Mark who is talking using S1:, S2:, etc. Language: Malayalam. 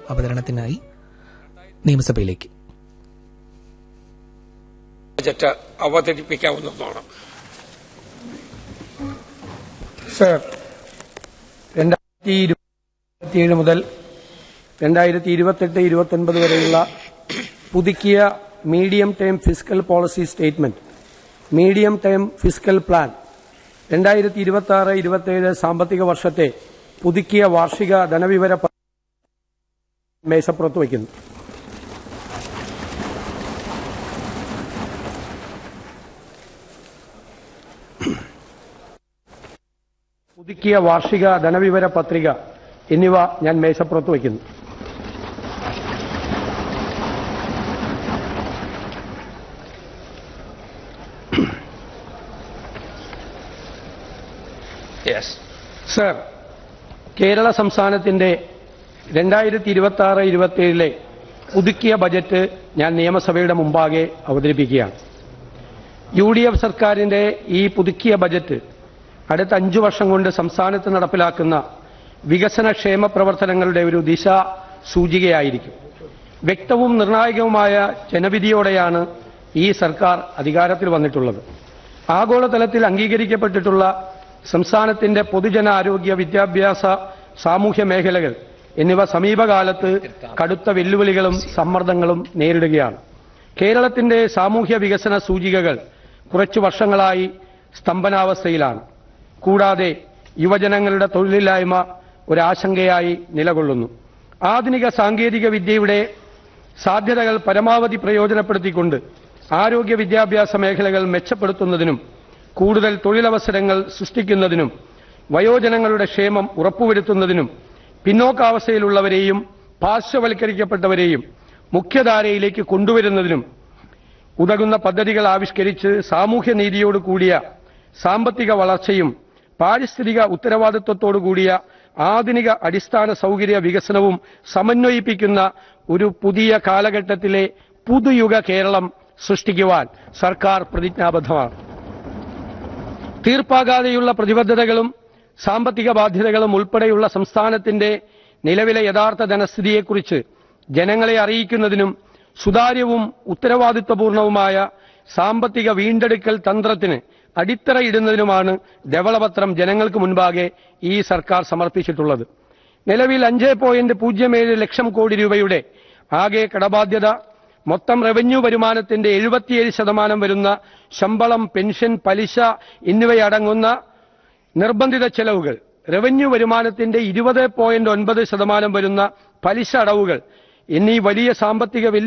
S1: അവതരണത്തിനായി നിയമസഭയിലേക്ക്
S2: ബജറ്റ് അവതരിപ്പിക്കാവുന്നതാണ്
S3: സർ രണ്ടായിരത്തി ഇരുപത്തിയേഴ് മുതൽ രണ്ടായിരത്തി ഇരുപത്തെട്ട് ഇരുപത്തൊൻപത് വരെയുള്ള പുതുക്കിയ medium term fiscal policy statement medium term fiscal plan രണ്ടായിരത്തി ഇരുപത്തി ആറ് ഇരുപത്തിയേഴ് സാമ്പത്തിക വർഷത്തെ പുതുക്കിയ വാർഷിക ധനവിവര പ- മേശപ്പുറത്ത് വയ്ക്കുന്നു പുതുക്കിയ വാർഷിക ധനവിവര പത്രിക എന്നിവ ഞാൻ മേശപ്പുറത്ത് വയ്ക്കുന്നു
S2: യെസ്
S3: സർ കേരള സംസ്ഥാനത്തിന്റെ രണ്ടായിരത്തി ഇരുപത്തി ആറ് ഇരുപത്തിയേഴിലെ പുതുക്കിയ ബജറ്റ് ഞാൻ നിയമസഭയുടെ മുമ്പാകെ അവതരിപ്പിക്കുകയാണ് യു ഡി എഫ് സർക്കാരിന്റെ ഈ പുതുക്കിയ ബജറ്റ് അടുത്ത അഞ്ചു വർഷം കൊണ്ട് സംസ്ഥാനത്ത് നടപ്പിലാക്കുന്ന വികസന ക്ഷേമ പ്രവർത്തനങ്ങളുടെ ഒരു ദിശ സൂചികയായിരിക്കും വ്യക്തവും നിർണായകവുമായ ജനവിധിയോടെയാണ് ഈ സർക്കാർ അധികാരത്തിൽ വന്നിട്ടുള്ളത് ആഗോളതലത്തിൽ അംഗീകരിക്കപ്പെട്ടിട്ടുള്ള സംസ്ഥാനത്തിന്റെ പൊതുജനാരോഗ്യ വിദ്യാഭ്യാസ സാമൂഹ്യ മേഖലകൾ എന്നിവ സമീപകാലത്ത് കടുത്ത വെല്ലുവിളികളും സമ്മർദ്ദങ്ങളും നേരിടുകയാണ് കേരളത്തിന്റെ സാമൂഹ്യ വികസന സൂചികകൾ കുറച്ചു വർഷങ്ങളായി സ്തംഭനാവസ്ഥയിലാണ് കൂടാതെ യുവജനങ്ങളുടെ തൊഴിലില്ലായ്മ ഒരാശങ്കയായി നിലകൊള്ളുന്നു ആധുനിക സാങ്കേതിക വിദ്യയുടെ സാധ്യതകൾ പരമാവധി പ്രയോജനപ്പെടുത്തിക്കൊണ്ട് ആരോഗ്യ വിദ്യാഭ്യാസ മേഖലകൾ മെച്ചപ്പെടുത്തുന്നതിനും കൂടുതൽ തൊഴിലവസരങ്ങൾ സൃഷ്ടിക്കുന്നതിനും വയോജനങ്ങളുടെ ക്ഷേമം ഉറപ്പുവരുത്തുന്നതിനും പിന്നോക്കാവസ്ഥയിലുള്ളവരെയും പാർശ്വവൽക്കരിക്കപ്പെട്ടവരെയും മുഖ്യധാരയിലേക്ക് കൊണ്ടുവരുന്നതിനും ഉതകുന്ന പദ്ധതികൾ ആവിഷ്കരിച്ച് സാമൂഹ്യനീതിയോട് കൂടിയ സാമ്പത്തിക വളർച്ചയും പാരിസ്ഥിതിക ഉത്തരവാദിത്വത്തോടു കൂടിയ ആധുനിക അടിസ്ഥാന സൗകര്യ വികസനവും സമന്വയിപ്പിക്കുന്ന ഒരു പുതിയ കാലഘട്ടത്തിലെ പുതുയുഗ കേരളം സൃഷ്ടിക്കുവാൻ സർക്കാർ പ്രതിജ്ഞാബദ്ധമാണ് തീർപ്പാകാതെയുള്ള പ്രതിബദ്ധതകളും സാമ്പത്തിക ബാധ്യതകളും ഉൾപ്പെടെയുള്ള സംസ്ഥാനത്തിന്റെ നിലവിലെ യഥാർത്ഥ ധനസ്ഥിതിയെക്കുറിച്ച് ജനങ്ങളെ അറിയിക്കുന്നതിനും സുതാര്യവും ഉത്തരവാദിത്വപൂർണവുമായ സാമ്പത്തിക വീണ്ടെടുക്കൽ തന്ത്രത്തിന് അടിത്തറയിടുന്നതിനുമാണ് ധവളപത്രം ജനങ്ങൾക്ക് മുൻപാകെ ഈ സർക്കാർ സമർപ്പിച്ചിട്ടുള്ളത് നിലവിൽ അഞ്ച് പോയിന്റ് പൂജ്യം ഏഴ് ലക്ഷം കോടി രൂപയുടെ ആകെ കടബാധ്യത മൊത്തം റവന്യൂ വരുമാനത്തിന്റെ എഴുപത്തിയേഴ് ശതമാനം വരുന്ന ശമ്പളം പെൻഷൻ പലിശ എന്നിവയടങ്ങുന്ന നിർബന്ധിത ചെലവുകൾ റവന്യൂ വരുമാനത്തിന്റെ ഇരുപത് പോയിന്റ് ഒൻപത് ശതമാനം വരുന്ന പലിശ അടവുകൾ എന്നീ വലിയ സാമ്പത്തിക വെല്ലുവിളികൾ